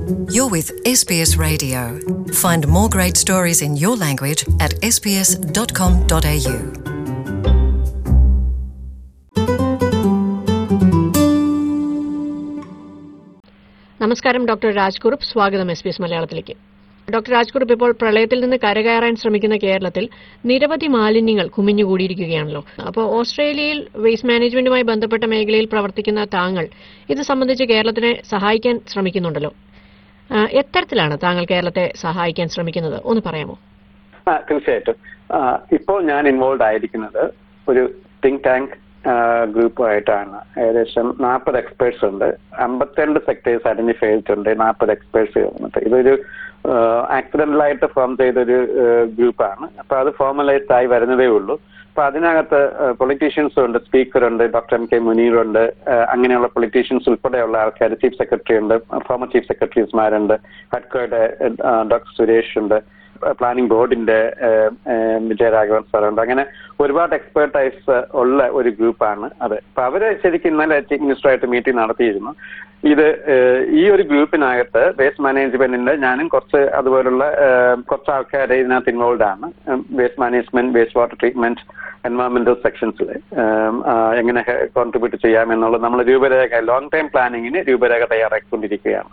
You're with SBS Radio. Find more great stories in your language at sbs.com.au. നമസ്കാരം doctor Rajkurup സ്വാഗതം S P S മലയാളത്തിലേക്ക് doctor Rajkurup ഇപ്പോൾ പ്രളയത്തിൽ നിന്ന് കരകയറാൻ ശ്രമിക്കുന്ന കേരളത്തിൽ നിരവധി മാലിന്യങ്ങൾ കുമിഞ്ഞുകൂടിയിരിക്കുകയാണല്ലോ അപ്പോൾ ഓസ്ട്രേലിയയിൽ വേസ്റ്റ് മാനേജ്മെന്റുമായി ബന്ധപ്പെട്ട മേഖലയിൽ പ്രവർത്തിക്കുന്ന താങ്കൾ ഇത് സംബന്ധിച്ച് കേരളത്തിനെ സഹായിക്കാൻ ശ്രമിക്കുന്നുണ്ടല്ലോ ആ, എത്തരത്തിലാണ് താങ്കൾ കേരളത്തെ സഹായിക്കാൻ ശ്രമിക്കുന്നത് ഒന്ന് പറയാമോ ആ, തീർച്ചയായിട്ടും ആ, ഇപ്പോൾ ഞാൻ ഇൻവോൾവ് ആയിരിക്കുന്നത് ഒരു തിങ്ക് ടാങ്ക് ഗ്രൂപ്പുമായിട്ടാണ് ഏകദേശം നാൽപ്പത് എക്സ്പേർട്സ് ഉണ്ട് അമ്പത്തിരണ്ട് സെക്ടേഴ്സ് ഐഡന്റിഫൈ ചെയ്തിട്ടുണ്ട് നാൽപ്പത് എക്സ്പേർട്സ് വന്നിട്ട് ഇതൊരു ആക്സിഡന്റലായിട്ട് ഫോം ചെയ്തൊരു ഗ്രൂപ്പാണ് അപ്പൊ അത് ഫോർമലൈസ്ഡ് ആയി വരുന്നതേ ഉള്ളൂ അപ്പൊ അതിനകത്ത് പൊളിറ്റീഷ്യൻസും ഉണ്ട് സ്പീക്കർ ഉണ്ട് ഡോക്ടർ എം കെ മുനീർ ഉണ്ട് ആ, അങ്ങനെയുള്ള പൊളിറ്റീഷ്യൻസ് ഉൾപ്പെടെയുള്ള ആൾക്കാർ ചീഫ് സെക്രട്ടറി ഉണ്ട് ഫോമർ ചീഫ് സെക്രട്ടറീസ്മാരുണ്ട് ഹഡ്കോയുടെ ഡോക്ടർ സുരേഷ് ഉണ്ട് പ്ലാനിംഗ് ബോർഡിന്റെ വിജയരാഘവൻ സാറുണ്ട് അങ്ങനെ ഒരുപാട് എക്സ്പേർട്ടൈസ് ഉള്ള ഒരു ഗ്രൂപ്പാണ് അത് അപ്പൊ അവര് ശരിക്കും ഇന്നലെ ചീഫ് മിനിസ്റ്ററായിട്ട് മീറ്റിംഗ് നടത്തിയിരുന്നു ഇത് ഏഹ്, ഈ ഒരു ഗ്രൂപ്പിനകത്ത് വേസ്റ്റ് മാനേജ്മെന്റിന്റെ ഞാനും കുറച്ച് അതുപോലുള്ള ഏഹ്, കുറച്ച് ആൾക്കാർ ഇതിനകത്ത് ഇൻവോൾവ് ആണ് waste management waste water treatment എൻവയോൺമെന്റൽ സെക്ഷൻസിൽ എങ്ങനെ കോൺട്രിബ്യൂട്ട് ചെയ്യാം എന്നുള്ളത് നമ്മൾ രൂപരേഖ ലോങ് ടൈം പ്ലാനിങ്ങിന് രൂപരേഖ തയ്യാറാക്കിക്കൊണ്ടിരിക്കുകയാണ്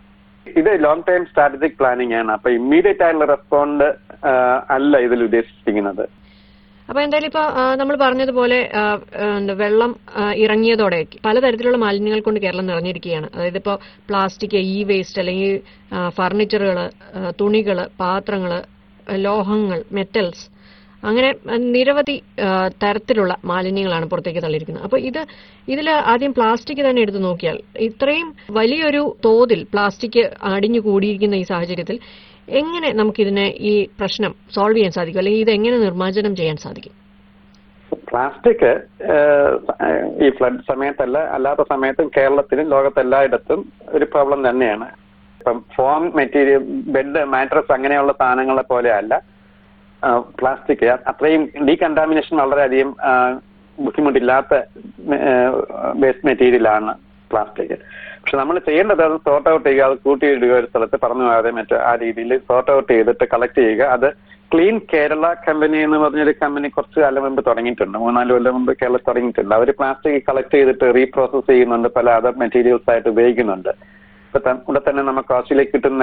ഇത് ലോങ് ടൈം സ്ട്രാറ്റജിക് പ്ലാനിങ് ആണ് അപ്പൊ ഇമ്മീഡിയറ്റ് ആയിട്ടുള്ള റെസ്പോണ്ട് അല്ല ഇതിൽ ഉദ്ദേശിച്ചിരിക്കുന്നത് അപ്പൊ എന്തായാലും ഇപ്പൊ നമ്മൾ പറഞ്ഞതുപോലെ ആ, ആ, എന്താ, വെള്ളം ആ, ഇറങ്ങിയതോടെ പലതരത്തിലുള്ള മാലിന്യങ്ങൾ കൊണ്ട് കേരളം നിറഞ്ഞിരിക്കുകയാണ് അതായത് ഇപ്പോൾ പ്ലാസ്റ്റിക് ഇ വേസ്റ്റ് അല്ലെങ്കിൽ ഫർണിച്ചറുകൾ തുണികൾ പാത്രങ്ങൾ ലോഹങ്ങൾ മെറ്റൽസ് അങ്ങനെ ആ, നിരവധി ആ, തരത്തിലുള്ള മാലിന്യങ്ങളാണ് പുറത്തേക്ക് തള്ളിയിരിക്കുന്നത് അപ്പോൾ ഇത് ഇതിൽ ആദ്യം പ്ലാസ്റ്റിക് തന്നെ എടുത്തു നോക്കിയാൽ ഇത്രയും വലിയൊരു തോതിൽ പ്ലാസ്റ്റിക് അടിഞ്ഞു കൂടിയിരിക്കുന്ന ഈ സാഹചര്യത്തിൽ എങ്ങനെ നമുക്കിതിനെ ഈ പ്രശ്നം സോൾവ് ചെയ്യാൻ സാധിക്കും അല്ലെങ്കിൽ ഇത് എങ്ങനെ നിർമ്മാർജ്ജനം ചെയ്യാൻ സാധിക്കും പ്ലാസ്റ്റിക് ഈ ഫ്ലഡ് സമയത്തല്ല അല്ലാത്ത സമയത്തും കേരളത്തിലും ലോകത്തെല്ലായിടത്തും ഒരു പ്രോബ്ലം തന്നെയാണ് ഇപ്പം ഫോം മെറ്റീരിയൽ ബെഡ് മാട്രസ് അങ്ങനെയുള്ള സാധനങ്ങളെ പോലെ അല്ല പ്ലാസ്റ്റിക് അത്രയും ഡീകണ്ടാമിനേഷൻ വളരെയധികം ആ, ബുദ്ധിമുട്ടില്ലാത്ത വേസ്റ്റ് മെറ്റീരിയലാണ് പ്ലാസ്റ്റിക് പക്ഷെ നമ്മൾ ചെയ്യേണ്ടത് അത് സോർട്ട് ഔട്ട് ചെയ്യുക അത് കൂട്ടിയിടുക ഒരു സ്ഥലത്ത് പറഞ്ഞു പോകാതെ മറ്റു ആ രീതിയിൽ സോർട്ട് ഔട്ട് ചെയ്തിട്ട് കളക്ട് ചെയ്യുക അത് ക്ലീൻ കേരള കമ്പനി എന്ന് പറഞ്ഞൊരു കമ്പനി കുറച്ച് കാലം മുമ്പ് തുടങ്ങിയിട്ടുണ്ട് മൂന്നാല് കൊല്ലം മുമ്പ് കേരളത്തിൽ തുടങ്ങിയിട്ടുണ്ട് അവർ പ്ലാസ്റ്റിക് കളക്ട് ചെയ്തിട്ട് റീപ്രോസസ് ചെയ്യുന്നുണ്ട് പല അതർ മെറ്റീരിയൽസ് ആയിട്ട് ഉപയോഗിക്കുന്നുണ്ട് ഇപ്പൊ ത- ഇവിടെ തന്നെ നമുക്ക് ഓസ്ട്രേലിയയിൽ കിട്ടുന്ന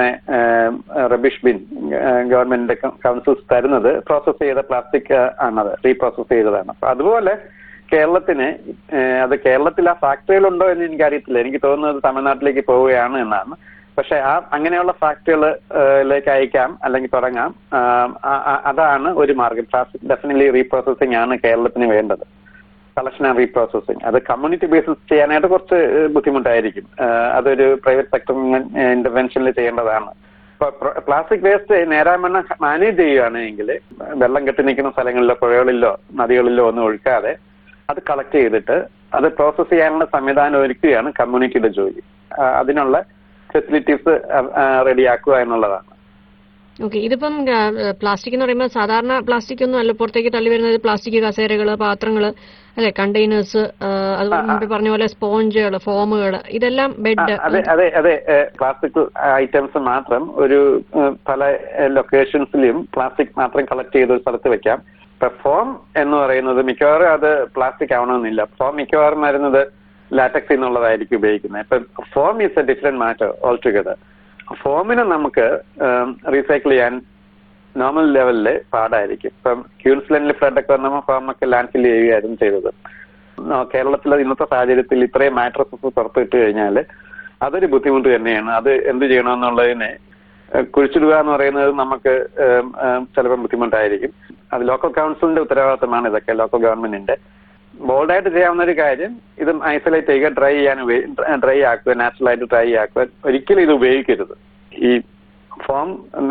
റബിഷ് ബിൻ ഗവൺമെന്റിന്റെ കൗൺസിൽസ് തരുന്നത് പ്രോസസ് ചെയ്ത പ്ലാസ്റ്റിക് ആണത് റീപ്രോസസ് ചെയ്തതാണ് അപ്പൊ അതുപോലെ കേരളത്തിന് ഏഹ്, അത് കേരളത്തിൽ ആ ഫാക്ടറികളുണ്ടോ എന്ന് എനിക്കറിയത്തില്ല എനിക്ക് തോന്നുന്നത് തമിഴ്നാട്ടിലേക്ക് പോവുകയാണ് എന്നാണ് പക്ഷെ ആ അങ്ങനെയുള്ള ഫാക്ടറികളിലേക്ക് അയക്കാം അല്ലെങ്കിൽ തുടങ്ങാം ആം, ആ- ആ- അതാണ് ഒരു മാർഗം പ്ലാസ്റ്റിക് ഡെഫിനറ്റ്ലി റീപ്രോസസിംഗ് ആണ് കേരളത്തിന് വേണ്ടത് കളക്ഷൻ ആൻഡ് റീപ്രോസസിങ് അത് കമ്മ്യൂണിറ്റി ബേസിസ് ചെയ്യാനായിട്ട് കുറച്ച് ഏഹ്, ബുദ്ധിമുട്ടായിരിക്കും ഏഹ്, അതൊരു പ്രൈവറ്റ് സെക്ടർ ഇന്റർവെൻഷനിൽ ചെയ്യേണ്ടതാണ് ഇപ്പൊ പ്ലാസ്റ്റിക് വേസ്റ്റ് നേരാമണ്ണം മാനേജ് ചെയ്യുകയാണെങ്കിൽ വെള്ളം കെട്ടി നിൽക്കുന്ന സ്ഥലങ്ങളിലോ പുഴകളിലോ നദികളിലോ ഒന്നും ഒഴുക്കാതെ അത് കളക്ട് ചെയ്തിട്ട് അത് പ്രോസസ് ചെയ്യാനുള്ള സംവിധാനം ഒരുക്കുകയാണ് കമ്മ്യൂണിറ്റിയുടെ ജോലി ആ, അതിനുള്ള ഫെസിലിറ്റീസ് റെഡിയാക്കുക എന്നുള്ളതാണ് ഓക്കെ ഇതിപ്പം പ്ലാസ്റ്റിക് എന്ന് പറയുമ്പോൾ സാധാരണ പ്ലാസ്റ്റിക് ഒന്നും അല്ല പുറത്തേക്ക് തള്ളി വരുന്നത് പ്ലാസ്റ്റിക് കസേരകൾ പാത്രങ്ങൾ അല്ലെ കണ്ടെയ്നേഴ്സ് അതുപോലെ മുമ്പ് പറഞ്ഞ പോലെ സ്പോഞ്ചുകൾ ഫോമുകൾ ഇതെല്ലാം ആ, ബെഡ് അതെ അതെ അതെ പ്ലാസ്റ്റിക് ഐറ്റംസ് മാത്രം ഒരു ഏഹ്, പല ലൊക്കേഷൻസിലും പ്ലാസ്റ്റിക് മാത്രം കളക്ട് ചെയ്ത് ഒരു സ്ഥലത്ത് വെക്കാം ഇപ്പൊ ഫോം എന്ന് പറയുന്നത് മിക്കവാറും അത് പ്ലാസ്റ്റിക് ആവണമെന്നില്ല ഫോം മിക്കവാറും വരുന്നത് ലാറ്റക്സ് എന്നുള്ളതായിരിക്കും ഉപയോഗിക്കുന്നത് ഇപ്പൊ foam is a different matter altogether ഫോമിനെ നമുക്ക് റീസൈക്കിൾ ചെയ്യാൻ നോർമൽ ലെവലിൽ പാടായിരിക്കും ഇപ്പം ക്യൂൻസ്ലൻഡിൽ ഫ്ലഡ് ഒക്കെ വന്നപ്പോൾ ഫോം ഒക്കെ ലാൻഡ് ഫിൽ ചെയ്യുകയായിരുന്നു ചെയ്തത് ആ, കേരളത്തിലെ ഇന്നത്തെ സാഹചര്യത്തിൽ ഇത്രയും മാട്രസസ് പുറത്തിട്ട് കഴിഞ്ഞാൽ അതൊരു ബുദ്ധിമുട്ട് തന്നെയാണ് അത് എന്ത് ചെയ്യണമെന്നുള്ളതിനെ ഏഹ്, കുഴിച്ചിടുക എന്ന് പറയുന്നത് നമുക്ക് ഏം, ഏം, ചിലപ്പോൾ ബുദ്ധിമുട്ടായിരിക്കും അത് ലോക്കൽ കൗൺസിലിന്റെ ഉത്തരവാദിത്തമാണ് ഇതൊക്കെ ലോക്കൽ ഗവൺമെന്റിന്റെ ബോൾഡായിട്ട് ചെയ്യാവുന്ന ഒരു കാര്യം ഇത് ഐസൊലേറ്റ് ചെയ്യുക ഡ്രൈ ചെയ്യാൻ ഡ്രൈ ആക്കുക നാച്ചുറൽ ആയിട്ട് ഡ്രൈ ആക്കുക ഒരിക്കലും ഇത് ഉപയോഗിക്കരുത് ഈ ഫോം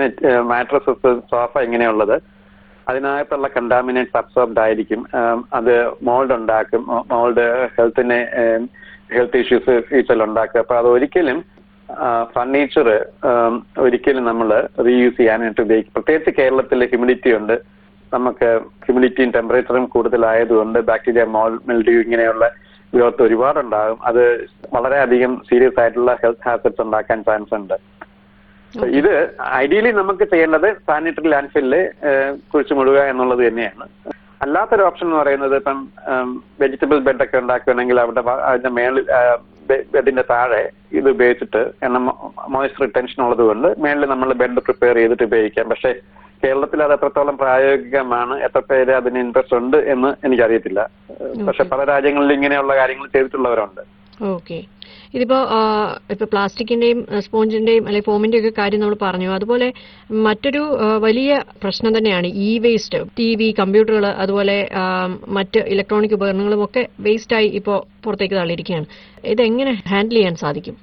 മാട്രസസ് സോഫ ഇങ്ങനെയുള്ളത് അതിനകത്തുള്ള കണ്ടാമിനേറ്റ്സ് അബ്സോർബ്ഡ് ആയിരിക്കും ആം, അത് മോൾഡ് ഉണ്ടാക്കും മോൾഡ് ഹെൽത്തിനെ ഹെൽത്ത് ഇഷ്യൂസ് ഫ്യൂച്ചറിൽ ഉണ്ടാക്കും അപ്പൊ അത് ഒരിക്കലും ഫർണിച്ചർ ഒരിക്കലും നമ്മൾ റീയൂസ് ചെയ്യാനായിട്ട് ഉപയോഗിക്കും പ്രത്യേകിച്ച് കേരളത്തിൽ ഹ്യൂമിഡിറ്റി ഉണ്ട് നമുക്ക് ഹ്യൂമിഡിറ്റിയും ടെമ്പറേച്ചറും കൂടുതലായതുകൊണ്ട് ബാക്ടീരിയ മോൾ മെൽഡ്യൂ ഇങ്ങനെയുള്ള ഗ്രോത്ത് ഒരുപാടുണ്ടാകും അത് വളരെയധികം സീരിയസ് ആയിട്ടുള്ള ഹെൽത്ത് ഹാസറ്റ്സ് ഉണ്ടാക്കാൻ ചാൻസ് ഉണ്ട് അപ്പൊ ഇത് ഐഡിയലി നമുക്ക് ചെയ്യേണ്ടത് സാനിറ്ററി ലാൻഡ്ഫില്ല് കുഴിച്ചു മുടുക എന്നുള്ളത് തന്നെയാണ് അല്ലാത്തൊരു ഓപ്ഷൻ എന്ന് പറയുന്നത് ഇപ്പം വെജിറ്റബിൾ ബെഡ് ഒക്കെ ഉണ്ടാക്കുകയാണെങ്കിൽ അവിടെ വ- അതിന്റെ മേളിൽ ബെഡിന്റെ താഴെ ഇത് ഉപയോഗിച്ചിട്ട് കാരണം മോയ്സ്ചർ റിട്ടൻഷൻ ഉള്ളത് കൊണ്ട് മേളിൽ നമ്മൾ ബെഡ് പ്രിപ്പയർ ചെയ്തിട്ട് ഉപയോഗിക്കാം പക്ഷേ കേരളത്തിൽ അത് എത്രത്തോളം പ്രായോഗികമാണ് എത്ര പേര് അതിന് ഇൻട്രസ്റ്റ് ഉണ്ട് എന്ന് എനിക്കറിയത്തില്ല പക്ഷെ പല രാജ്യങ്ങളിലും ഇങ്ങനെയുള്ള കാര്യങ്ങൾ ചെയ്തിട്ടുള്ളവരുണ്ട് ഓക്കെ ഇതിപ്പോ ആ, ഇപ്പൊ പ്ലാസ്റ്റിക്കിന്റെയും ആ, സ്പോഞ്ചിന്റെയും അല്ലെങ്കിൽ ഫോമിന്റെയും ഒക്കെ കാര്യം നമ്മൾ പറഞ്ഞു അതുപോലെ മറ്റൊരു ആ, വലിയ പ്രശ്നം തന്നെയാണ് ഇ വേസ്റ്റ് ടി വി കമ്പ്യൂട്ടറുകൾ അതുപോലെ ആ, മറ്റ് ഇലക്ട്രോണിക് ഉപകരണങ്ങളും ഒക്കെ വേസ്റ്റായി ഇപ്പോൾ പുറത്തേക്ക് തള്ളിയിരിക്കുകയാണ് ഇതെങ്ങനെ ഹാൻഡിൽ ചെയ്യാൻ സാധിക്കും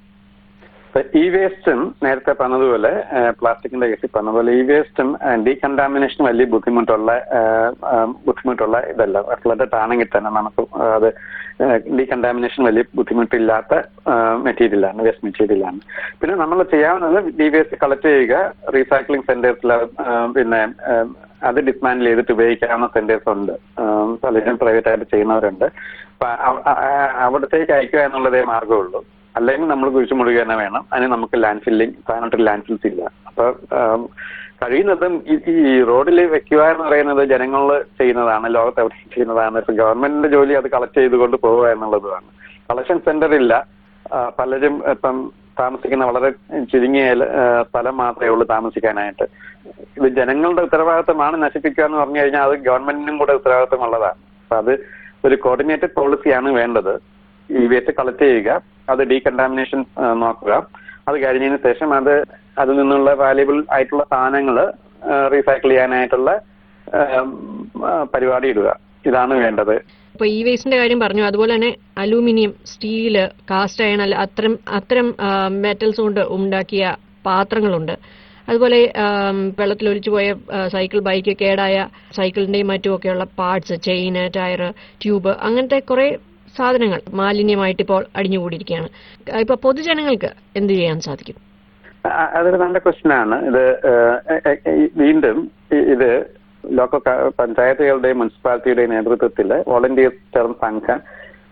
ഇ വേസ്റ്റും നേരത്തെ പറഞ്ഞതുപോലെ പ്ലാസ്റ്റിക്കിന്റെ കേസിൽ പറഞ്ഞതുപോലെ ഇ വേസ്റ്റും ഡീകണ്ടാമിനേഷനും വലിയ ബുദ്ധിമുട്ടുള്ള ആ, ആ, ബുദ്ധിമുട്ടുള്ള ഇതല്ല ഫ്ലഡഡ് ആണെങ്കിൽ തന്നെ നമുക്ക് അത് ഡീകണ്ടാമിനേഷൻ വലിയ ബുദ്ധിമുട്ടില്ലാത്ത മെറ്റീരിയലാണ് വേസ്റ്റ് മെറ്റീരിയലാണ് പിന്നെ നമ്മൾ ചെയ്യാവുന്നത് ഡി വേസ്റ്റ് കളക്ട് ചെയ്യുക റീസൈക്ലിംഗ് സെന്റേഴ്സിൽ പിന്നെ ആ, അത് ഡിസ്മാൻഡിൽ ചെയ്തിട്ട് ഉപയോഗിക്കാവുന്ന സെന്റേഴ്സ് ഉണ്ട് ആ, പലരും പ്രൈവറ്റ് ആയിട്ട് ചെയ്യുന്നവരുണ്ട് അപ്പൊ അവ- അ- അ- അവിടത്തേക്ക് അയക്കുക എന്നുള്ളതേ മാർഗമുള്ളൂ അല്ലെങ്കിൽ നമ്മൾ കുഴിച്ചു മുടുക തന്നെ വേണം അതിന് നമുക്ക് ലാൻഡ് ഫില്ലിംഗ് സാധനത്തിൽ ലാൻഡ് ഫിൽസ് ഇല്ല അപ്പൊ ആം, കഴിയുന്നതും ഈ- ഈ റോഡിൽ വെക്കുക എന്ന് പറയുന്നത് ജനങ്ങൾ ചെയ്യുന്നതാണ് ലോകത്ത് എവിടെ ചെയ്യുന്നതാണ് ഇപ്പൊ ഗവൺമെന്റിന്റെ ജോലി അത് കളക്ട് ചെയ്തുകൊണ്ട് പോവുക എന്നുള്ളതാണ് കളക്ഷൻ സെന്റർ ഇല്ല ആ, പലരും ഇപ്പം താമസിക്കുന്ന വളരെ ചുരുങ്ങിയ ആ, സ്ഥലം മാത്രമേ ഉള്ളൂ താമസിക്കാനായിട്ട് ഇത് ജനങ്ങളുടെ ഉത്തരവാദിത്തമാണ് നശിപ്പിക്കുക എന്ന് പറഞ്ഞു കഴിഞ്ഞാൽ അത് ഗവൺമെന്റിനും കൂടെ ഉത്തരവാദിത്തമുള്ളതാണ് അപ്പൊ അത് ഒരു കോർഡിനേറ്റഡ് പോളിസിയാണ് വേണ്ടത് ഈ വേസ്റ്റ് കളക്ട് ചെയ്യുക അത് ഡീകണ്ടാമിനേഷൻ നോക്കുക അത് കഴിഞ്ഞതിന് ശേഷം അത് അതിൽ നിന്നുള്ള വാല്യബിൾ ആയിട്ടുള്ള സാധനങ്ങൾ റീസൈക്കിൾ ചെയ്യാനായിട്ടുള്ള ആ, ആ, പരിപാടി ഇടുക ഇതാണ് വേണ്ടത് ഇപ്പൊ ഇ വേസ്റ്റിന്റെ കാര്യം പറഞ്ഞു അതുപോലെ തന്നെ അലൂമിനിയം സ്റ്റീല് കാസ്റ്റ് അയൺ അല്ല അത്തരം അത്തരം മെറ്റൽസ് കൊണ്ട് ഉണ്ടാക്കിയ പാത്രങ്ങളുണ്ട് അതുപോലെ ആം, വെള്ളത്തിലൊലിച്ചു പോയ ആ, സൈക്കിൾ ബൈക്ക് കേടായ സൈക്കിളിന്റെയും മറ്റുമൊക്കെയുള്ള പാർട്സ് ചെയിന് ടയർ ട്യൂബ് അങ്ങനത്തെ കുറെ സാധനങ്ങൾ മാലിന്യമായിട്ട് ഇപ്പോൾ അടിഞ്ഞുകൂടിയിരിക്കുകയാണ് ഇപ്പൊ പൊതുജനങ്ങൾക്ക് എന്ത് ചെയ്യാൻ സാധിക്കും ആ, അതൊരു നല്ല ക്വസ്റ്റ്യൻ ആണ് ഇത് ഏഹ്, എ- എ- ഈ- വീണ്ടും ഈ- ഇത് ലോക്കൽ ക- പഞ്ചായത്തുകളുടെയും മുനിസിപ്പാലിറ്റിയുടെയും നേതൃത്വത്തിൽ വോളണ്ടിയേഴ്സ് ചേർന്ന സംഘം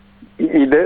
ഇ- ഇത്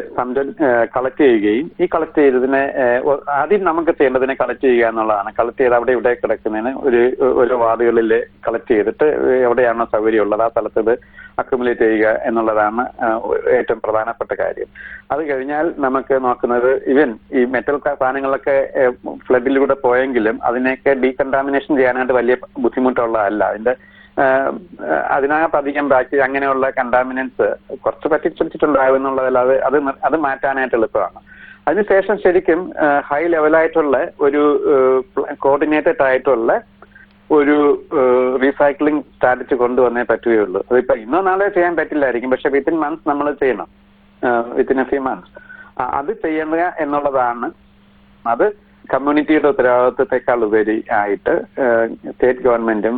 കളക്ട് ചെയ്യുകയും ഈ കളക്ട് ചെയ്തതിനെ ഏഹ്, ഒ- ആദ്യം നമുക്ക് ചെയ്യേണ്ടതിനെ കളക്ട് ചെയ്യുക എന്നുള്ളതാണ് കളക്ട് ചെയ്ത് അവിടെ ഇവിടെ കിടക്കുന്നതിന് ഒരു ഒരു വാർഡുകളിൽ കളക്ട് ചെയ്തിട്ട് എവിടെയാണോ സൗകര്യമുള്ളത് ആ സ്ഥലത്ത് ഇത് അക്യുമുലേറ്റ് ചെയ്യുക എന്നുള്ളതാണ് ആ, ഏറ്റവും പ്രധാനപ്പെട്ട കാര്യം അത് കഴിഞ്ഞാൽ നമുക്ക് നോക്കുന്നത് ഇവൻ ഈ മെറ്റൽ സാധനങ്ങളൊക്കെ ഫ്ലഡിലൂടെ പോയെങ്കിലും അതിനെയൊക്കെ ഡീകണ്ടാമിനേഷൻ ചെയ്യാനായിട്ട് വലിയ ബുദ്ധിമുട്ടുള്ളതല്ല അതിന്റെ ആ, അതിനകത്ത് അധികം ബാക്ടീരിയ അങ്ങനെയുള്ള കണ്ടാമിനൻസ് കുറച്ച് പറ്റിപ്പിടിച്ചിട്ടുണ്ടാവും എന്നുള്ളതല്ലാതെ അത് ന- അത് മാറ്റാനായിട്ട് എളുപ്പമാണ് അതിനുശേഷം ശരിക്കും ഹൈ ലെവലായിട്ടുള്ള ഒരു കോർഡിനേറ്റഡ് ആയിട്ടുള്ള ഒരു റീസൈക്ലിംഗ് സ്ട്രാറ്റജി കൊണ്ടുവന്നേ പറ്റുകയുള്ളൂ അതിപ്പോ ഇന്നോ നാളെ ചെയ്യാൻ പറ്റില്ലായിരിക്കും പക്ഷെ വിത്തിൻ മന്ത്സ് നമ്മൾ ചെയ്യണം വിത്തിൻ എ ഫ്യൂ മന്ത്സ് അത് ചെയ്യുക എന്നുള്ളതാണ് അത് കമ്മ്യൂണിറ്റിയുടെ ഉത്തരവാദിത്വത്തെക്കാൾ ഉപരി ആയിട്ട് സ്റ്റേറ്റ് ഗവൺമെന്റും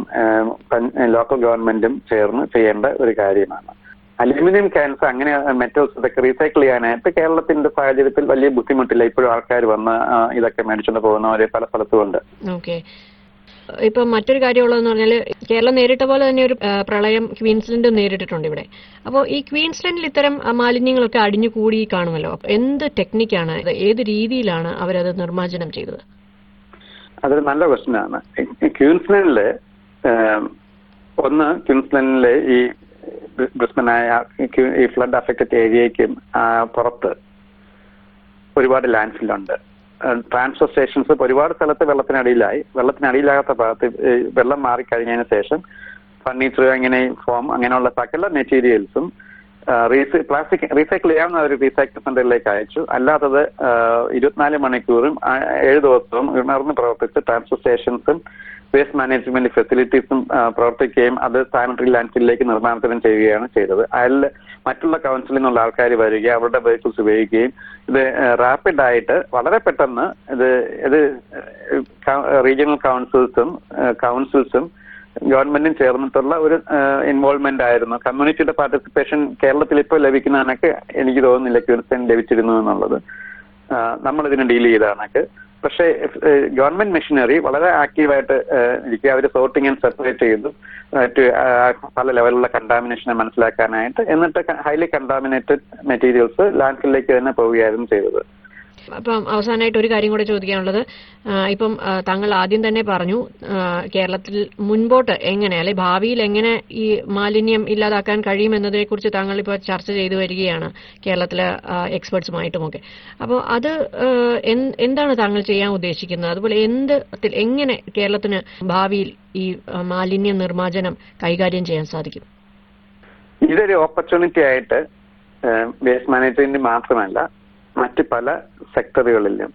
ലോക്കൽ ഗവൺമെന്റും ചേർന്ന് ചെയ്യേണ്ട ഒരു കാര്യമാണ് അലുമിനിയം ക്യാൻസർ അങ്ങനെ മെറ്റൽസ് ഇതൊക്കെ റീസൈക്കിൾ ചെയ്യാനായിട്ട് കേരളത്തിന്റെ സാഹചര്യത്തിൽ വലിയ ബുദ്ധിമുട്ടില്ല ഇപ്പോഴും ആൾക്കാർ വന്ന് ആ, ഇതൊക്കെ മേടിച്ചുകൊണ്ട് പോകുന്നവര് പല സ്ഥലത്തും ഉണ്ട് ഓക്കെ ഇപ്പൊ മറ്റൊരു കാര്യമുള്ളതെന്ന് പറഞ്ഞാൽ കേരളം നേരിട്ട പോലെ തന്നെ ഒരു ആ, പ്രളയം ക്വീൻസ്ലൻഡ് നേരിട്ടിട്ടുണ്ട് ഇവിടെ അപ്പോൾ ഈ ക്വീൻസ്ലൻഡിൽ ഇത്തരം ആ, മാലിന്യങ്ങളൊക്കെ അടിഞ്ഞു കൂടി കാണുമല്ലോ അപ്പൊ എന്ത് ടെക്നിക്കാണ് ഇത് ഏത് രീതിയിലാണ് അവരത് നിർമ്മാർജ്ജനം ചെയ്തത് അതൊരു നല്ല ക്വസ്റ്റ്യൻ ആണ് ക്യൂൻസ്ലൻഡില് ഒന്ന് ക്യൂൻസ്ലൻഡിലെ ഈ ബ്രിസ്ബനായ ഈ ഫ്ലഡ് അഫക്റ്റഡ് ഏരിയയ്ക്കും പുറത്ത് ഒരുപാട് ലാൻഡ് ഫില്ലുണ്ട് ട്രാൻസ്ഫർ സ്റ്റേഷൻസ് ഇപ്പൊ ഒരുപാട് സ്ഥലത്ത് വെള്ളത്തിനടിയിലായി വെള്ളത്തിനടിയിലാകാത്ത ഭാഗത്ത് ഈ വെള്ളം മാറിക്കഴിഞ്ഞതിന് ശേഷം ഫർണിച്ചർ അങ്ങനെ ഫോം അങ്ങനെയുള്ള സകല മെറ്റീരിയൽസും പ്ലാസ്റ്റിക് റീസൈക്കിൾ ചെയ്യാവുന്ന ഒരു റീസൈക്കിൾ സെന്ററിലേക്ക് അയച്ചു അല്ലാത്തത് ആ, ഇരുപത്തിനാല് മണിക്കൂറും ആ, ഏഴ് ദിവസവും ഉണർന്ന് പ്രവർത്തിച്ച് ട്രാൻസ്ഫർ സ്റ്റേഷൻസും വേസ്റ്റ് മാനേജ്മെന്റ് ഫെസിലിറ്റീസും ആ, പ്രവർത്തിക്കുകയും അത് സാനിറ്ററി ലാൻഡ്ഫില്ലിലേക്ക് നിർമ്മാണത്തിനും ചെയ്യുകയാണ് ചെയ്തത് അതിൽ മറ്റുള്ള കൗൺസിലിൽ നിന്നുള്ള ആൾക്കാർ വരിക അവരുടെ വെഹിക്കിൾസ് ഉപയോഗിക്കുകയും ഇത് റാപ്പിഡ് ആയിട്ട് വളരെ പെട്ടെന്ന് ഇത് ഇത് റീജിയണൽ കൗൺസിൽസും കൗൺസിൽസും ഗവൺമെന്റും ചേർന്നിട്ടുള്ള ഒരു ഇൻവോൾവ്മെന്റ് ആയിരുന്നു കമ്മ്യൂണിറ്റിയുടെ പാർട്ടിസിപ്പേഷൻ കേരളത്തിൽ ഇപ്പോൾ ലഭിക്കുന്നതിനൊക്കെ എനിക്ക് തോന്നുന്നില്ല ക്യൂർസൻ ലഭിച്ചിരുന്നു എന്നുള്ളത് ആ, നമ്മൾ ഇതിനെ ഡീൽ ചെയ്തതാണൊക്കെ പക്ഷേ ഗവൺമെന്റ് മെഷീനറി വളരെ ആക്റ്റീവായിട്ട് ഇരിക്കുക അവർ സോർട്ടിങ് ആൻഡ് സെപ്പറേറ്റ് ചെയ്തു മറ്റ് ആ, പല ലെവലിലുള്ള കണ്ടാമിനേഷനെ മനസ്സിലാക്കാനായിട്ട് എന്നിട്ട് ഹൈലി കണ്ടാമിനേറ്റഡ് മെറ്റീരിയൽസ് ലാൻഡ്ഫില്ലിലേക്ക് തന്നെ പോവുകയായിരുന്നു ചെയ്തത് അപ്പം അവസാനമായിട്ട് ഒരു കാര്യം കൂടെ ചോദിക്കാനുള്ളത് ആ, ഇപ്പം ആ, താങ്കൾ ആദ്യം തന്നെ പറഞ്ഞു ആ, കേരളത്തിൽ മുൻപോട്ട് എങ്ങനെ അല്ലെ ഭാവിയിൽ എങ്ങനെ ഈ മാലിന്യം ഇല്ലാതാക്കാൻ കഴിയുമെന്നതിനെ കുറിച്ച് താങ്കൾ ഇപ്പോൾ ചർച്ച ചെയ്തു വരികയാണ് കേരളത്തിലെ എക്സ്പേർട്സുമായിട്ടുമൊക്കെ അപ്പോൾ അത് ആ, എന്ത്- എന്താണ് താങ്കൾ ചെയ്യാൻ ഉദ്ദേശിക്കുന്നത് അതുപോലെ എന്ത് ത്തിൽ- എങ്ങനെ കേരളത്തിന് ഭാവിയിൽ ഈ ആ, മാലിന്യ നിർമ്മാർജ്ജനം കൈകാര്യം ചെയ്യാൻ സാധിക്കും ഇതൊരു ഓപ്പർച്യൂണിറ്റി ആയിട്ട് വേസ്റ്റ് മാനേജ്മെന്റ് മാത്രമല്ല മറ്റ് പല സെക്ടറുകളിലും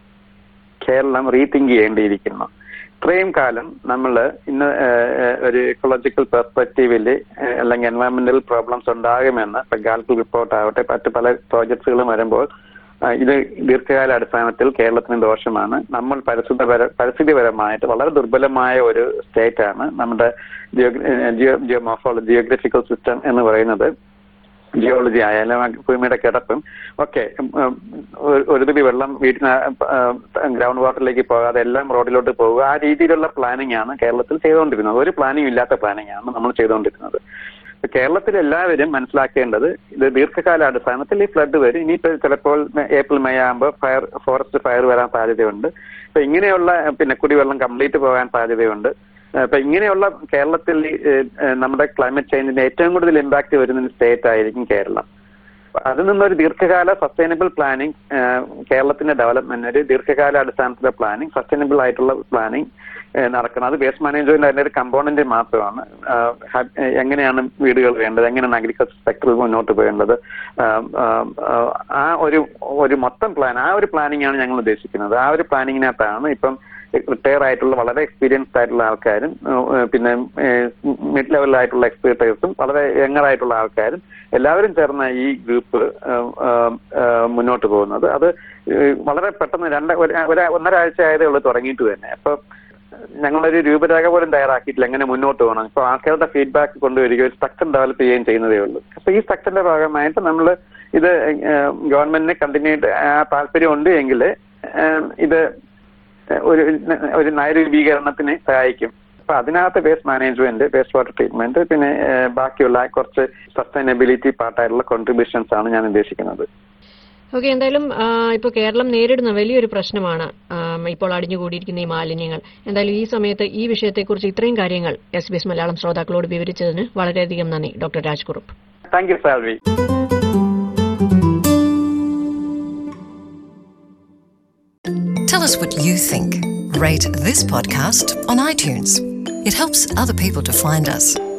കേരളം റീതിങ്ക് ചെയ്യേണ്ടിയിരിക്കുന്നു ഇത്രയും കാലം നമ്മൾ ഇന്ന് ഏഹ്, ഏഹ്, ഒരു ഇക്കോളജിക്കൽ പെർസ്പെക്റ്റീവിൽ അല്ലെങ്കിൽ എൻവയറമെന്റൽ പ്രോബ്ലംസ് ഉണ്ടാകുമെന്ന് ഇപ്പൊ ഗാൽപ്പ് റിപ്പോർട്ട് ആവട്ടെ മറ്റ് പല പ്രോജക്ട്സുകളും വരുമ്പോൾ ആ, ഇത് ദീർഘകാല അടിസ്ഥാനത്തിൽ കേരളത്തിന് ദോഷമാണ് നമ്മൾ പരിസ്ഥിതിപര പരിസ്ഥിതിപരമായിട്ട് വളരെ ദുർബലമായ ഒരു സ്റ്റേറ്റ് ആണ് നമ്മുടെ ജിയോ ജിയോമോഫോളജി ജിയോഗ്രഫിക്കൽ സിസ്റ്റം എന്ന് പറയുന്നത് ജിയോളജി ആയാലും ആ ഭൂമിയുടെ കിടപ്പും ഒക്കെ ഉം, ഉം, ഒരു- ഒരു തുള്ളി വെള്ളം വീട്ടിന് ഗ്രൗണ്ട് വാട്ടറിലേക്ക് പോകാതെ എല്ലാം റോഡിലോട്ട് പോകുക ആ രീതിയിലുള്ള പ്ലാനിംഗ് ആണ് കേരളത്തിൽ ചെയ്തുകൊണ്ടിരുന്നത് ഒരു പ്ലാനിംഗ് ഇല്ലാത്ത പ്ലാനിംഗ് ആണ് നമ്മൾ ചെയ്തുകൊണ്ടിരുന്നത് ഇപ്പൊ കേരളത്തിൽ എല്ലാവരും മനസ്സിലാക്കേണ്ടത് ഇത് ദീർഘകാല അടിസ്ഥാനത്തിൽ ഈ ഫ്ലഡ് വരും ഇനിയിപ്പോ ചിലപ്പോൾ മെ- ഏപ്രിൽ മെയ് ആകുമ്പോൾ ഫയർ ഫോറസ്റ്റ് ഫയർ വരാൻ സാധ്യതയുണ്ട് ഇപ്പൊ ഇങ്ങനെയുള്ള പിന്നെ കുടിവെള്ളം കംപ്ലീറ്റ് പോകാൻ സാധ്യതയുണ്ട് അപ്പൊ ഇങ്ങനെയുള്ള കേരളത്തിൽ ഈ, ഏഹ്, ഏഹ്, നമ്മുടെ ക്ലൈമറ്റ് ചേഞ്ചിന്റെ ഏറ്റവും കൂടുതൽ ഇമ്പാക്ട് വരുന്ന സ്റ്റേറ്റ് ആയിരിക്കും കേരളം അപ്പൊ അതിൽ നിന്നൊരു ദീർഘകാല സസ്റ്റൈനബിൾ പ്ലാനിങ് കേരളത്തിന്റെ ഡെവലപ്മെന്റ് ഒരു ദീർഘകാല അടിസ്ഥാനത്തിലെ പ്ലാനിങ് സസ്റ്റൈനബിൾ ആയിട്ടുള്ള പ്ലാനിങ് നടക്കണം അത് വേസ്റ്റ് മാനേജ്മെന്റ് അതിന്റെ ഒരു കമ്പോണന്റ് മാത്രമാണ് ആഹ് ഹ- ഏഹ് എങ്ങനെയാണ് വീടുകൾ വേണ്ടത് എങ്ങനെയാണ് അഗ്രികൾച്ചർ സെക്ടറിൽ മുന്നോട്ട് പോകേണ്ടത് ആഹ് ആഹ് ആഹ് ആ ഒരു ഒരു മൊത്തം പ്ലാൻ ആ ഒരു പ്ലാനിംഗ് ആണ് ഞങ്ങൾ ഉദ്ദേശിക്കുന്നത് ആ ഒരു പ്ലാനിങ്ങിനകത്താണ് ഇപ്പം റിട്ടയർ ആയിട്ടുള്ള വളരെ എക്സ്പീരിയൻസ്ഡ് ആയിട്ടുള്ള ആൾക്കാരും ഏഹ് പിന്നെ മിഡ് ലെവലിലായിട്ടുള്ള എക്സ്പീർട്ടേഴ്സും വളരെ യങ്ങർ ആയിട്ടുള്ള ആൾക്കാരും എല്ലാവരും ചേർന്ന ഈ ഗ്രൂപ്പ് മുന്നോട്ട് പോകുന്നത് അത് ഏഹ് വളരെ പെട്ടെന്ന് രണ്ട് ഒരു- ഒരു- ഒന്നര ആഴ്ച ആയതേ ഉള്ളൂ തുടങ്ങിയിട്ട് തന്നെ അപ്പൊ ഞങ്ങളൊരു രൂപരേഖ പോലും തയ്യാറാക്കിയിട്ടില്ല എങ്ങനെ മുന്നോട്ട് പോകണം ഇപ്പൊ ആൾക്കാരുടെ ഫീഡ്ബാക്ക് കൊണ്ടുവരിക ഒരു സ്ട്രക്ചർ ഡെവലപ്പ് ചെയ്യുകയും ചെയ്യുന്നതേ ഉള്ളൂ അപ്പൊ ഈ സ്ട്രക്ചറിന്റെ ഭാഗമായിട്ട് നമ്മൾ ഇത് ഗവൺമെന്റിന് കണ്ടിന്യൂ താല്പര്യം ഉണ്ട് എങ്കിൽ ഇത് ഒരു ഒരു നയരൂപീകരണത്തിന് സഹായിക്കും അപ്പൊ അതിനകത്ത് waste management waste water treatment പിന്നെ ഏഹ്, ബാക്കിയുള്ള കുറച്ച് സസ്റ്റൈനബിലിറ്റി പാർട്ടായിട്ടുള്ള കോൺട്രിബ്യൂഷൻസ് ആണ് ഞാൻ ഉദ്ദേശിക്കുന്നത് ഓക്കെ എന്തായാലും ആ, ഇപ്പോൾ കേരളം നേരിടുന്ന വലിയൊരു പ്രശ്നമാണ് ആ, ഇപ്പോൾ അടിഞ്ഞുകൂടിയിരിക്കുന്ന ഈ മാലിന്യങ്ങൾ എന്തായാലും ഈ സമയത്ത് ഈ വിഷയത്തെക്കുറിച്ച് ഇത്രയും കാര്യങ്ങൾ എസ് ബി എസ് മലയാളം ശ്രോതാക്കളോട് വിവരിച്ചതിന് വളരെയധികം നന്ദി ഡോക്ടർ രാജ്കുറുപ്പ് താങ്ക് യു സാൽവി Tell us what you think. Rate this podcast on iTunes. It helps other people to find us.